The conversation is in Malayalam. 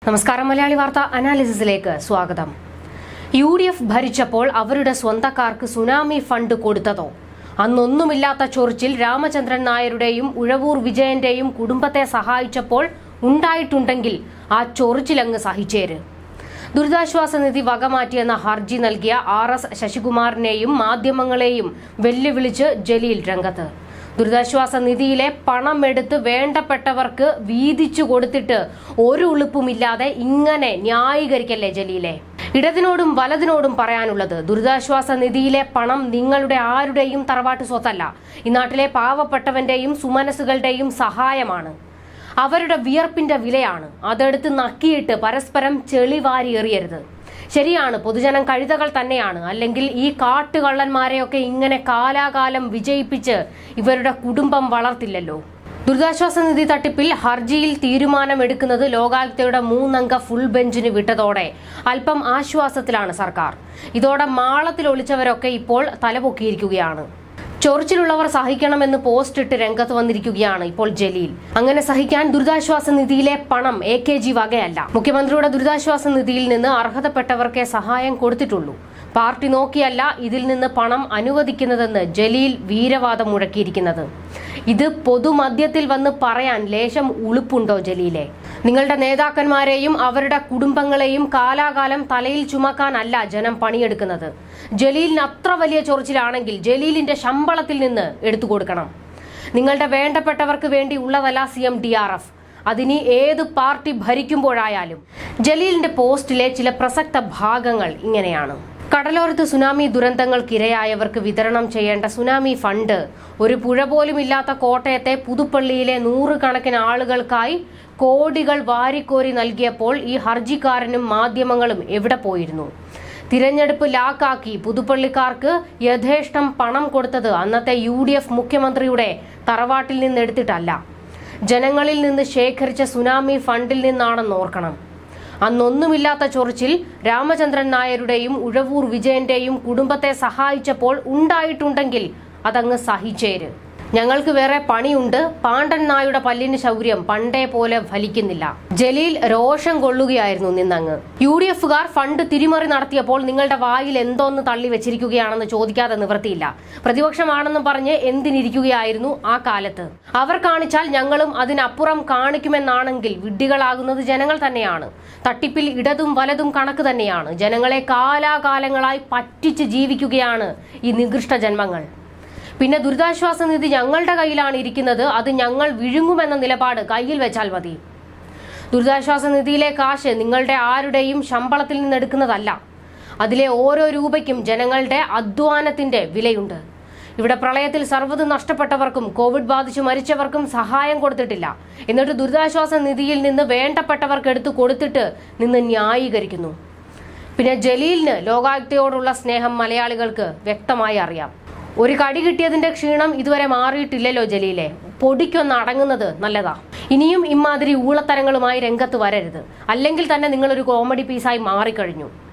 നമസ്കാരം മലയാളി വാർത്ത അനാലിസിസിലേക്ക് സ്വാഗതം യു ഡി എഫ് ഭരിച്ചപ്പോൾ അവരുടെ സ്വന്തക്കാർക്ക് സുനാമി ഫണ്ട് കൊടുത്തതോ അന്നൊന്നുമില്ലാത്ത ചൊറിച്ചിൽ രാമചന്ദ്രൻ നായരുടെയും ഉഴവൂർ വിജയന്റെയും കുടുംബത്തെ സഹായിച്ചപ്പോൾ ഉണ്ടായിട്ടുണ്ടെങ്കിൽ ആ ചൊറിച്ചിലങ്ങ് സഹിച്ചേര് ദുരിതാശ്വാസ നിധി വകമാറ്റിയെന്ന ഹർജി നൽകിയ ആർ എസ് ശശികുമാറിനെയും മാധ്യമങ്ങളെയും വെല്ലുവിളിച്ച് ജലീൽ രംഗത്ത് ദുരിതാശ്വാസ നിധിയിലെ പണം എടുത്ത് വേണ്ടപ്പെട്ടവർക്ക് വീതിച്ചു കൊടുത്തിട്ട് ഒരു ഉളുപ്പുമില്ലാതെ ഇങ്ങനെ ന്യായീകരിക്കല്ലേ ജലീലെ ഇടതിനോടും വലതിനോടും പറയാനുള്ളത് ദുരിതാശ്വാസ നിധിയിലെ പണം നിങ്ങളുടെ ആരുടെയും തറവാട്ട് സ്വത്തല്ല ഈ നാട്ടിലെ പാവപ്പെട്ടവന്റെയും സുമനസുകളുടെയും സഹായമാണ് അവരുടെ വിയർപ്പിന്റെ വിലയാണ് അതെടുത്ത് നക്കിയിട്ട് പരസ്പരം ചെളി വാരി എറിയരുത് ശരിയാണ് പൊതുജനം കഴുതകൾ തന്നെയാണ് അല്ലെങ്കിൽ ഈ കാട്ടുകള്ളന്മാരെയൊക്കെ ഇങ്ങനെ കാലാകാലം വിജയിപ്പിച്ച് ഇവരുടെ കുടുംബം വളർത്തില്ലല്ലോ ദുരിതാശ്വാസ നിധി തട്ടിപ്പിൽ ഹർജിയിൽ തീരുമാനമെടുക്കുന്നത് ലോകായുക്തയുടെ മൂന്നംഗ ഫുൾ ബെഞ്ചിന് വിട്ടതോടെ അല്പം ആശ്വാസത്തിലാണ് സർക്കാർ ഇതോടെ മാളത്തിൽ ഒളിച്ചവരൊക്കെ ഇപ്പോൾ തലപൊക്കിയിരിക്കുകയാണ് ചൊറിച്ചിലുള്ളവർ സഹിക്കണമെന്ന് പോസ്റ്റ് ഇട്ട് രംഗത്ത് വന്നിരിക്കുകയാണ് ഇപ്പോൾ ജലീൽ അങ്ങനെ സഹിക്കാൻ ദുരിതാശ്വാസ നിധിയിലെ പണം എ കെ ജി വകയല്ല മുഖ്യമന്ത്രിയുടെ ദുരിതാശ്വാസ നിധിയിൽ നിന്ന് അർഹതപ്പെട്ടവർക്കേ സഹായം കൊടുത്തിട്ടുള്ളൂ പാർട്ടി നോക്കിയല്ല ഇതിൽ നിന്ന് പണം അനുവദിക്കുന്നതെന്ന് ജലീൽ വീരവാദം മുഴക്കിയിരിക്കുന്നത് ഇത് പൊതുമധ്യത്തിൽ വന്ന് പറയാൻ ലേശം ഉളുപ്പുണ്ടോ ജലീലെ നിങ്ങളുടെ നേതാക്കന്മാരെയും അവരുടെ കുടുംബങ്ങളെയും കാലാകാലം തലയിൽ ചുമക്കാനല്ല ജനം പണിയെടുക്കുന്നത് ജലീലിന് അത്ര വലിയ ചൊറിച്ചിലാണെങ്കിൽ ജലീലിന്റെ ശമ്പളത്തിൽ നിന്ന് എടുത്തു കൊടുക്കണം നിങ്ങളുടെ വേണ്ടപ്പെട്ടവർക്ക് വേണ്ടി ഉള്ളതല്ല C M D R F അതിനി ഏത് പാർട്ടി ഭരിക്കുമ്പോഴായാലും ജലീലിന്റെ പോസ്റ്റിലെ ചില പ്രസക്ത ഭാഗങ്ങൾ ഇങ്ങനെയാണ് കടലോരത്ത് സുനാമി ദുരന്തങ്ങൾക്കിരയായവർക്ക് വിതരണം ചെയ്യേണ്ട സുനാമി ഫണ്ട് ഒരു പുഴ പോലും ഇല്ലാത്ത കോട്ടയത്തെ പുതുപ്പള്ളിയിലെ നൂറുകണക്കിന് ആളുകൾക്കായി കോടികൾ വാരിക്കോരി നൽകിയപ്പോൾ ഈ ഹർജിക്കാരനും മാധ്യമങ്ങളും എവിടെ പോയിരുന്നു തിരഞ്ഞെടുപ്പ് ലാക്കാക്കി പുതുപ്പള്ളിക്കാർക്ക് യഥേഷ്ടം പണം കൊടുത്തത് അന്നത്തെ യു ഡി എഫ് മുഖ്യമന്ത്രിയുടെ തറവാട്ടിൽ നിന്നെടുത്തിട്ടല്ല ജനങ്ങളിൽ നിന്ന് ശേഖരിച്ച സുനാമി ഫണ്ടിൽ നിന്നാണെന്ന് ഓർക്കണം അന്നൊന്നുമില്ലാത്ത ചൊറിച്ചിൽ രാമചന്ദ്രൻ നായരുടെയും ഉഴവൂർ വിജയന്റെയും കുടുംബത്തെ സഹായിച്ചപ്പോൾ ഉണ്ടായിട്ടുണ്ടെങ്കിൽ അതങ്ങ് സഹിച്ചേര് ഞങ്ങൾക്ക് വേറെ പണിയുണ്ട് പാണ്ഡൻ നായുടെ പല്ലിന് ശൗര്യം പണ്ടേ പോലെ ഫലിക്കുന്നില്ല ജലീൽ രോഷം കൊള്ളുകയായിരുന്നു നിന്നങ്ങ് യു ഡി എഫുകാർ ഫണ്ട് തിരിമറി നടത്തിയപ്പോൾ നിങ്ങളുടെ വായിൽ എന്തോന്ന് തള്ളി വെച്ചിരിക്കുകയാണെന്ന് ചോദിക്കാതെ നിവൃത്തിയില്ല പ്രതിപക്ഷമാണെന്ന് പറഞ്ഞ് എന്തിനിരിക്കുകയായിരുന്നു ആ കാലത്ത് അവർ കാണിച്ചാൽ ഞങ്ങളും അതിനപ്പുറം കാണിക്കുമെന്നാണെങ്കിൽ വിഡ്ഢികളാകുന്നത് ജനങ്ങൾ തന്നെയാണ് തട്ടിപ്പിൽ ഇടതും വലതും കണക്ക് തന്നെയാണ് ജനങ്ങളെ കാലാകാലങ്ങളായി പറ്റിച്ച് ജീവിക്കുകയാണ് ഈ നികൃഷ്ട ജന്മങ്ങൾ പിന്നെ ദുരിതാശ്വാസ നിധി ഞങ്ങളുടെ കയ്യിലാണ് ഇരിക്കുന്നത് അത് ഞങ്ങൾ വിഴുങ്ങുമെന്ന നിലപാട് കയ്യിൽ വെച്ചാൽ മതി ദുരിതാശ്വാസ നിധിയിലെ കാശ് നിങ്ങളുടെ ആരുടെയും ശമ്പളത്തിൽ നിന്ന് എടുക്കുന്നതല്ല അതിലെ ഓരോ രൂപയ്ക്കും ജനങ്ങളുടെ അധ്വാനത്തിന്റെ വിലയുണ്ട് ഇവിടെ പ്രളയത്തിൽ സർവ്വത് നഷ്ടപ്പെട്ടവർക്കും കോവിഡ് ബാധിച്ചു മരിച്ചവർക്കും സഹായം കൊടുത്തിട്ടില്ല എന്നിട്ട് ദുരിതാശ്വാസ നിധിയിൽ നിന്ന് വേണ്ടപ്പെട്ടവർക്ക് എടുത്തു കൊടുത്തിട്ട് നിന്ന് ന്യായീകരിക്കുന്നു പിന്നെ ജലീലിന് ലോകായുക്തയോടുള്ള സ്നേഹം മലയാളികൾക്ക് വ്യക്തമായി അറിയാം ഒരു കടി കിട്ടിയതിന്റെ ക്ഷീണം ഇതുവരെ മാറിയിട്ടില്ലല്ലോ ജലീലെ പൊടിക്കൊന്ന് അടങ്ങുന്നത് നല്ലതാ ഇനിയും ഇമാതിരി ഊളത്തരങ്ങളുമായി രംഗത്ത് വരരുത് അല്ലെങ്കിൽ തന്നെ നിങ്ങളൊരു കോമഡി പീസായി മാറിക്കഴിഞ്ഞു